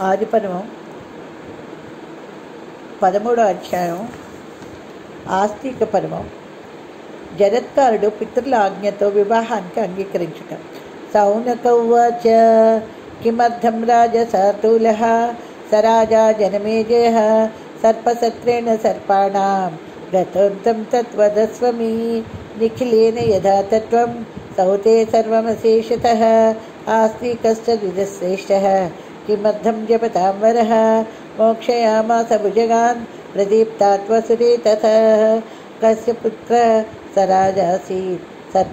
ఆదిపర్వం పదమూడో అధ్యాయం ఆస్తిక పర్వం జరత్కారుడు పితృల ఆజ్ఞతో వివాహానికి అంగీకరించుట సౌనక ఉవాచ కిమర్థం రాజసాతూల స రాజా జనమేజయ సర్పసత్రేణ సర్పాణం గతోంతం తత్వదస్వమి నిఖిలేన యథా తత్వం సౌతే సర్వమశేషత ఆస్తికశ్చ ద్విజశ్రేష్ఠ కిమర్థం జపతాం వరః మోక్షయామాస భుజగాన్ ప్రదీప్తాత్వసురే తథ కస్య పుత్ర స రాజాసీత్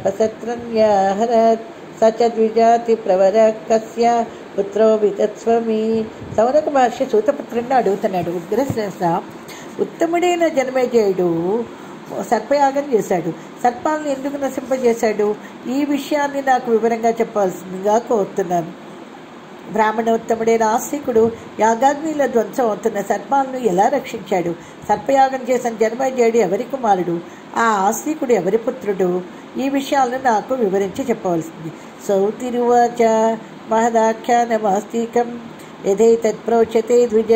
సర్పసత్రన్యాహరత్ స చ ద్విజాతి ప్రవర కస్య పుత్రో వితత్స్వమి సౌనక మహర్షి సూతపుత్రుడిని అడుగుతున్నాడు ఉగ్రశ్రేష్ఠ ఉత్తముడైన జన్మేజయుడు సర్పయాగం చేశాడు సర్పాలను ఎందుకు నశింపజేశాడు ఈ విషయాన్ని నాకు వివరంగా చెప్పాల్సిందిగా కోరుతున్నాను బ్రాహ్మణోత్తముడైన ఆస్తికుడు యాగాగ్నిల ధ్వంసం అవుతున్న సర్పాలను ఎలా రక్షించాడు సర్పయాగం చేసిన జన్మజయుడు ఎవరి కుమారుడు ఆ ఆస్తికుడు ఎవరి పుత్రుడు ఈ విషయాలను నాకు వివరించి చెప్పవలసింది సౌతిరువాచ మహదాఖ్యానమాస్తికం యథైతత్ప్రోచతే ద్విజ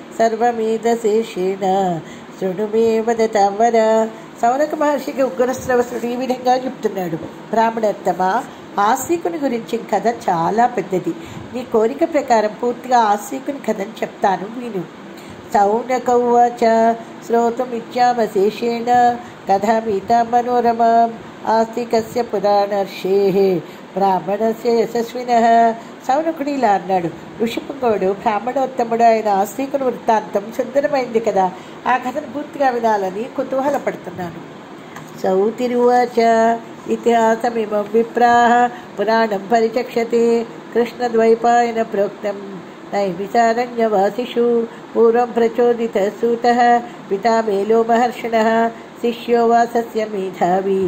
సర్వమేధశేషేణ శృణు మే వదతాం వర సౌనక మహర్షికి ఉగ్రశ్రవసుడు ఈ విధంగా చెప్తున్నాడు బ్రాహ్మణోత్తమ ఆస్తికుని గురించి కథ చాలా పెద్దది నీ కోరిక ప్రకారం పూర్తిగా ఆస్తికుని కథను చెప్తాను విను సౌనక ఉవాచ శ్రోతుమిచ్చామశేషేణ కథామీతా మనోరమాం ఆస్తికస్య పురాణర్షే బ్రాహ్మణస్య యశస్విన సౌనకుడు ఇలా అన్నాడు ఋషిపుంగవుడు బ్రాహ్మణోత్తముడు ఆయన ఆస్తికుని వృత్తాంతం సుందరమైంది కదా ఆ కథను పూర్తిగా వినాలని కుతూహలపడుతున్నాను సౌతిరువాచ ఇతిహాసమిమం విప్రాహ పురాణం పరిచక్షతే కృష్ణద్వైపాయన ప్రోక్తం నైమిసారణ్యవాసిషు పూర్వం ప్రచోదిత సూత పితా మేలో మహర్షిణ శిష్యో వాసస్య మేధావి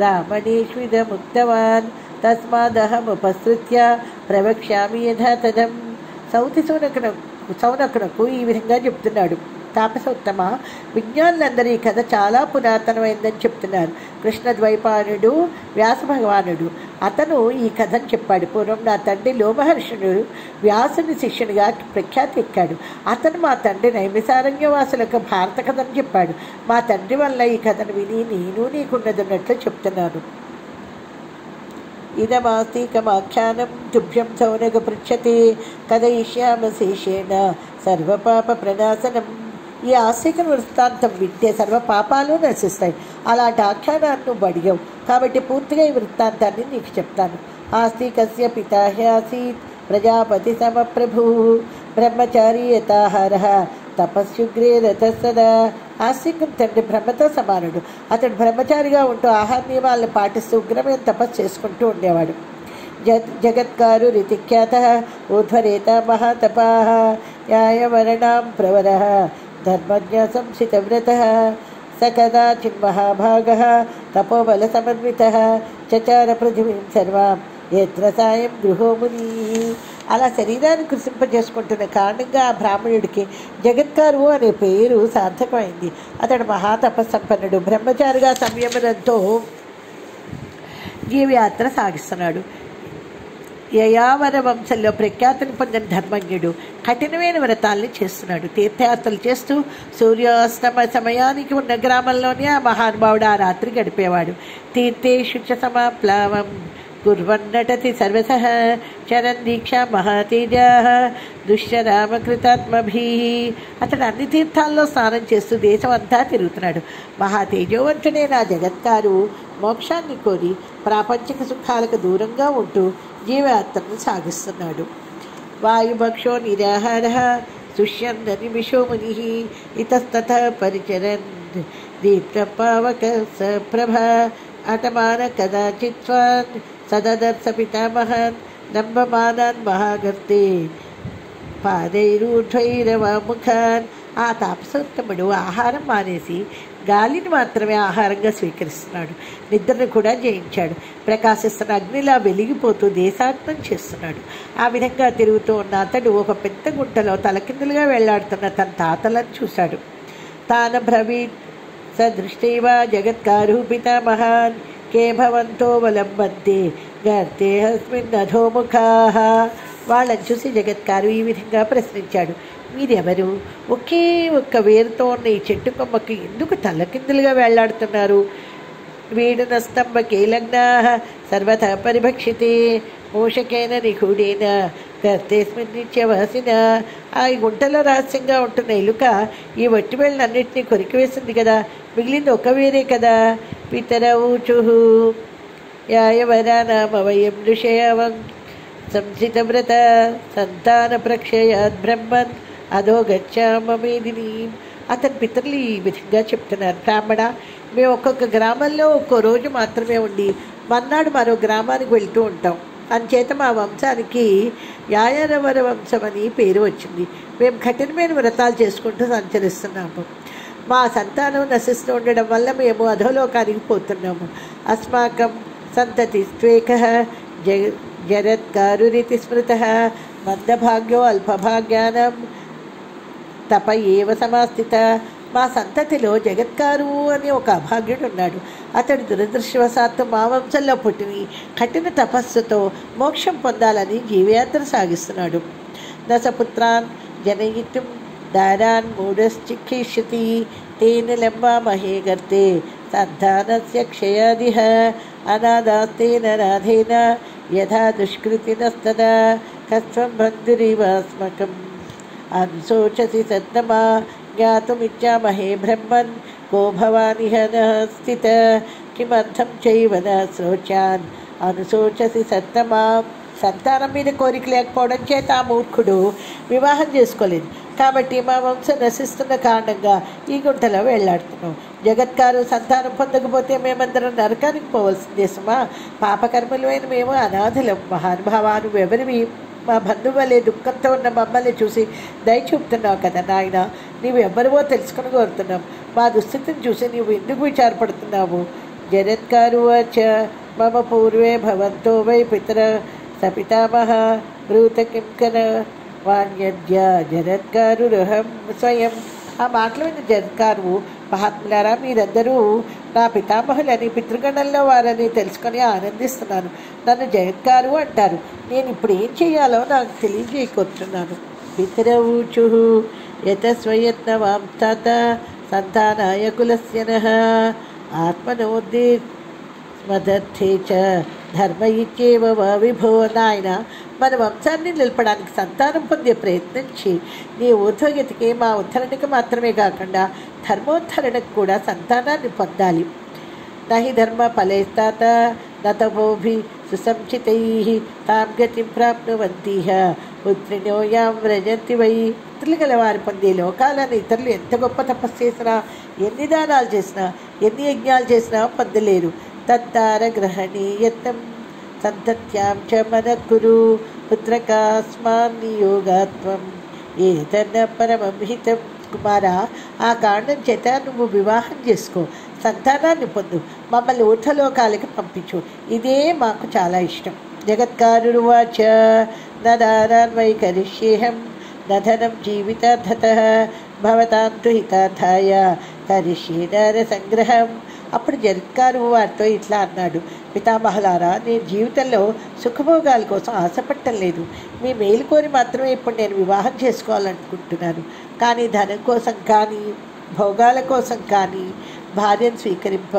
బ్రాహ్మణేష్విదముక్తవాన్ తస్మాదహముపసృత్య ప్రవక్ష్యామి యథా తదం సౌతి సౌనకునకు సౌనకునకు ఈ విధంగా చెప్తున్నాడు తాపసోత్తమ విజ్ఞానులందరూ ఈ కథ చాలా పురాతనమైందని చెప్తున్నారు కృష్ణ ద్వైపానుడు వ్యాస భగవానుడు అతను ఈ కథను చెప్పాడు పూర్వం నా తండ్రి లోమహర్షుడు వ్యాసుని శిష్యునిగా ప్రఖ్యాతి ఎక్కాడు అతను మా తండ్రి నైమిసారణ్యవాసులకు భారత కథను చెప్పాడు మా తండ్రి వల్ల ఈ కథను విని నేను నీకున్నదన్నట్లు చెప్తున్నాను ఇదమాస్తికమాఖ్యానం తుభ్యం సౌనక పృచ్చతే కథయిష్యామశేషేణ సర్వపాప ప్రణాశనం ఈ ఆస్తిక వృత్తాంతం వింటే సర్వ పాపాలు నశిస్తాయి అలాంటి ఆఖ్యానాన్ని నువ్వు అడిగావు కాబట్టి పూర్తిగా ఈ వృత్తాంతాన్ని నీకు చెప్తాను ఆస్తికస్య పితాహ్యాసీత్ ప్రజాపతి సమప్రభు బ్రహ్మచారి యథాహార తపస్సుగ్రే రథ సదా ఆస్తికం తండ్రి బ్రహ్మతో సమానుడు అతడు బ్రహ్మచారిగా ఉంటూ ఆహార నియమాలను పాటిస్తూ ఉగ్రమైన తపస్సు చేసుకుంటూ ఉండేవాడు జగ జగత్కారు రితిఖ్యాత ఊర్ధ్వరేత మహాతపా న్యాయవరణాం ప్రవర ధర్మజ్ఞ సంసితవ్రత స కదాచిన్మహాభాగ తపోబల సమన్విత చచార పృథివీం సర్వాం ఎత్ర సాయం గృహోముని అలా శరీరాన్ని కృషింపజేసుకుంటున్న కారణంగా ఆ బ్రాహ్మణుడికి జగత్కారు అనే పేరు సార్థకమైంది అతడు మహాతపస్సంపన్నుడు బ్రహ్మచారిగా సంయమనంతో జీవయాత్ర సాగిస్తున్నాడు యయావర వంశంలో ప్రఖ్యాతిని పొందిన ధర్మజ్ఞుడు కఠినమైన వ్రతాల్ని చేస్తున్నాడు తీర్థయాత్రలు చేస్తూ సూర్యాస్తమ సమయానికి ఉన్న గ్రామంలోనే ఆ మహానుభావుడు ఆ రాత్రి గడిపేవాడు తీర్థేషు చ సమాప్లావం కుర్వన్నటతి సర్వస చరణ్ దీక్ష మహాతేజ దుశ్చరామకృతాత్మభీ అతడు అన్ని తీర్థాల్లో స్నానం చేస్తూ దేశం అంతా తిరుగుతున్నాడు మహాతేజోవంతుడే నా జగత్కారు మోక్షాన్ని కోరి ప్రాపంచిక సుఖాలకు దూరంగా ఉంటూ జీవయాత్రను సాగిస్తున్నాడు వాయుభక్షో నిరాహార సుష్యన్న నిమిషో ముని ఇతస్తత పరిచరన్ దీప్తపావక సప్రభ అటమాన కదాచిత్ స్వాన్ సదదర్శ పితామహాన్ నంబమానాన్ మహాగర్తే పాదైరూఢైరవముఖాన్ ఆ తాపసోత్తముడు ఆహారం మానేసి గాలిని మాత్రమే ఆహారంగా స్వీకరిస్తున్నాడు నిద్రను కూడా జయించాడు ప్రకాశిస్తున్న అగ్నిలా వెలిగిపోతూ దేశాటనం చేస్తున్నాడు ఆ విధంగా తిరుగుతూ ఉన్న అతడు ఒక పెద్ద గుంటలో తలకిందులుగా వెళ్లాడుతున్న తన తాతలను చూశాడు తాన బ్రవీత్ సదృష్టైవ జగత్కారు పితామహాన్ కే భవంతో వలంబంతే గర్తే అస్మిన్ అధోముఖా వాళ్ళని చూసి జగత్కారు ఈ విధంగా ప్రశ్నించాడు మీరెవరు ఒకే ఒక్క వేరుతో ఉన్న ఈ చెట్టు కొమ్మకి ఎందుకు తల్లకిందులుగా వేళ్లాడుతున్నారు వీడున స్తంభకేలగ్నా సర్వథా పరిభక్షితే మూషకేన నిగూఢేన గర్తేస్మిన్ నిత్యవాసిన ఆ ఈ గుంటలో రహస్యంగా ఉంటున్న ఎలుక ఈ వట్టి వేళ్ళన్నింటినీ కొరికివేసింది కదా మిగిలింది ఒక వేరే కదా పితర ఊచుహు యాయవరానామ వయం ఋషయవం సంసితవ్రత సంతాన ప్రక్షయాద్ బ్రహ్మన్ అదో గచ్చామేదిని అతని పితరులు ఈ విధంగా చెప్తున్నారు బ్రాహ్మణ మేము ఒక్కొక్క గ్రామంలో ఒక్కో రోజు మాత్రమే ఉండి మన్నాడు మరో గ్రామానికి వెళ్తూ ఉంటాం అంచేత మా వంశానికి యాయరవర వంశం అని పేరు వచ్చింది మేము కఠినమైన వ్రతాలు చేసుకుంటూ సంచరిస్తున్నాము మా సంతానం నశిస్తూ ఉండడం వల్ల మేము అధోలోకానికి పోతున్నాము అస్మాకం సంతతి స్వేక జగ జరత్కారురితి స్మృత మందభాగ్యో అల్పభాగ్యానం తప ఏవ సమాస్థిత మా సంతతిలో జగత్కారు అని ఒక అభాగ్యుడు ఉన్నాడు అతడు దురదృష్టవశాత్తు మా వంశంలో పుట్టిని కఠిన తపస్సుతో మోక్షం పొందాలని జీవయాత్ర సాగిస్తున్నాడు దశపుత్రాన్ జనయితుం దారాన్ మూఢశ్చిక్షిష్యతి తేన లంబామహే గర్తే సంతానస్య క్షయాదిహ అనాదాస్తేన రాధేన యథా దుష్కృతినస్తదా కస్వం బంధురివాస్మకం అనుశోచసి సత్తమా ज्ञातुमिच्छामहे ब्रह्मन् को भवानिह न स्थित किमर्थं चैव न శోచాన్ అనుశోచసి సత్తమా సంతానం మీద కోరిక లేకపోవడం చేత ఆ మూర్ఖుడు వివాహం చేసుకోలేదు కాబట్టి మా వంశం నశిస్తున్న కారణంగా ఈ గుంటలో వెళ్ళాడుతున్నాం జగత్కారు సంతానం పొందకపోతే మేమందరం నరకానికి పోవలసిందే సుమా పాపకర్మలమైన మేము అనాథులం మహానుభావా నువ్వెవరివి మా బంధువులే దుఃఖంతో ఉన్న మమ్మల్ని చూసి దయ చూపుతున్నావు కదా నాయన నీవు ఎవరివో తెలుసుకుని కోరుతున్నాం మా దుస్థితిని చూసి నీవు ఎందుకు విచారపడుతున్నావు జరత్కారు చ మమ పూర్వే భవంతో వై పితర సపితామహ బ్రూత కింకన వాణ్యద్య జరత్కారురహం స్వయం ఆ మాటలు విన్న జరత్కారు మహాత్ములారా మీరందరూ నా పితామహులని పితృగణంలో వారని తెలుసుకొని ఆనందిస్తున్నాను నన్ను జగత్కారు అంటారు నేను ఇప్పుడు ఏం చేయాలో నాకు తెలియజేయకొచ్చున్నాను పితరవుచు యత స్వయత్నవాం తాత సంతానాయ కులస్య నః ఆత్మనోద్దే స్మదర్థే చ ధర్మ ఇచ్చేవ వా విభో నాయన మన వంశాన్ని నిలపడానికి సంతానం పొందే ప్రయత్నించి నీ ఊర్ధ్వగతికి మా ఉద్ధరణకి మాత్రమే కాకుండా ధర్మోద్ధరణకు కూడా సంతానాన్ని పొందాలి నహి ధర్మ ఫలైస్తాత నతపోభి సుసంచితై తాం గతిం ప్రాప్నువంతిహ పుత్రినో యాం వ్రజంతి వై పుత్రులు గల వారు పొందే లోకాలను ఇతరులు ఎంత గొప్ప తపస్సు చేసినా ఎన్ని దానాలు చేసినా ఎన్ని యజ్ఞాలు చేసినా పొందలేరు తత్తార గ్రహణీయత్నం సంతత్యాం చ మనకురు పుత్రకాస్మాన్ నియోగాత్వం ఏతన్న పరమం హితం కుమారా ఆ కారణం చేత నువ్వు వివాహం చేసుకో సంతానాన్ని పొందు మమ్మల్ని ఊర్ధలోకాలకి పంపించు ఇదే మాకు చాలా ఇష్టం జగత్కారుడు వాచ నదానాన్ వై కరిష్యేహం నధనం జీవితార్థత భవతాంతు హితార్థాయ కరిష్యే నర సంగ్రహం అప్పుడు జగత్కారు వారితో ఇట్లా అన్నాడు పితామహలారా నేను జీవితంలో సుఖభోగాల కోసం ఆశపడటం లేదు మీ మేలు కోరి మాత్రమే ఇప్పుడు నేను వివాహం చేసుకోవాలనుకుంటున్నాను కానీ ధనం కోసం కానీ భోగాల కోసం కానీ భార్యను స్వీకరింప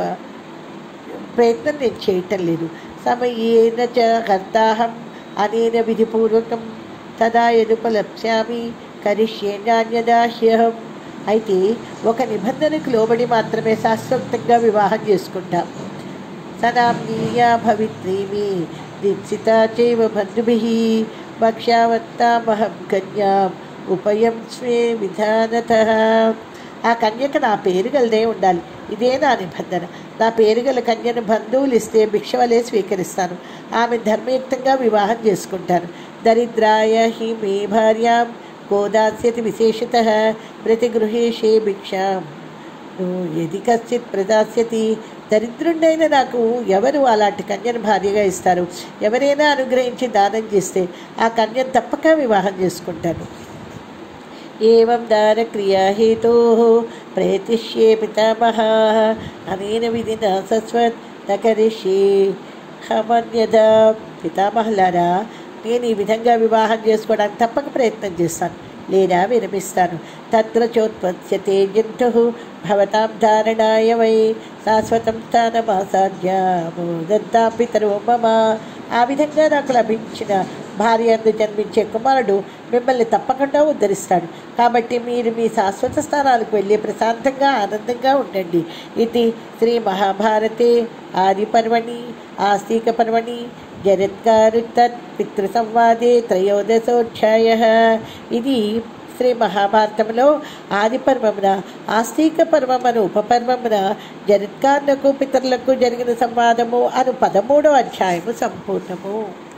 ప్రయత్నం నేను చేయటం లేదు సమయేన చ కర్తాహం అనేన విధిపూర్వకం తదా ఎదుపలప్స్యామి కరిష్యే నాణ్యదాహ్యహం అయితే ఒక నిబంధనకు లోబడి మాత్రమే శాశ్వతంగా వివాహం చేసుకుంటాం సనామ్నీయా భవిత్రీమి దీక్షిత చైవ బంధుభిః భక్ష్యావత్తామహం కన్యాం ఉపయం స్వే విధానత ఆ కన్యక నా పేరు గలదే ఉండాలి ఇదే నా నిబంధన నా పేరు గల కన్యను బంధువులు ఇస్తే భిక్ష వలె స్వీకరిస్తాను ఆమె ధర్మయుక్తంగా వివాహం చేసుకుంటాను దరిద్రాయ హి మే భార్యాం గోదాస్యతి విశేషత ప్రతిగృహేషే భిక్షాం నువ్వు ఎది కశ్చిత్ ప్రదాస్యతి దరిద్రుడైన నాకు ఎవరు అలాంటి కన్యను భార్యగా ఇస్తారు ఎవరైనా అనుగ్రహించి దానం చేస్తే ఆ కన్యను తప్పక వివాహం చేసుకుంటాను ఏం దారక్రియాహేతో ప్రయతిష్యే పితామహ అనేన విధిన సస్వత్ నకరిష్యే హమన్యద పితామహలారా నేను ఈ విధంగా వివాహం చేసుకోవడానికి తప్పక ప్రయత్నం చేస్తాను లేదా విరమిస్తాను తత్ర చోత్పత్స్యతే జంతు భవతాం ధారణాయ వై శాశ్వతం స్థానమాసాధ్య మోదంతా పితరో మమ ఆ విధంగా నాకు లభించిన భార్య అందు జన్మించే కుమారుడు మిమ్మల్ని తప్పకుండా ఉద్ధరిస్తాడు కాబట్టి మీరు మీ శాశ్వత స్థానాలకు వెళ్ళి ప్రశాంతంగా ఆనందంగా ఉండండి ఇది శ్రీ మహాభారతే ఆది పర్వణి ఆస్తిక పర్వణి జరత్కారుతత్ పితృ సంవాదే త్రయోదశోధ్యాయ ఇది శ్రీ మహాభారతంలో ఆది పర్వమున ఆస్తిక పర్వమును ఉపపర్వమున జరత్కారులకు పితరులకు జరిగిన సంవాదము అను పదమూడో అధ్యాయము సంపూర్ణము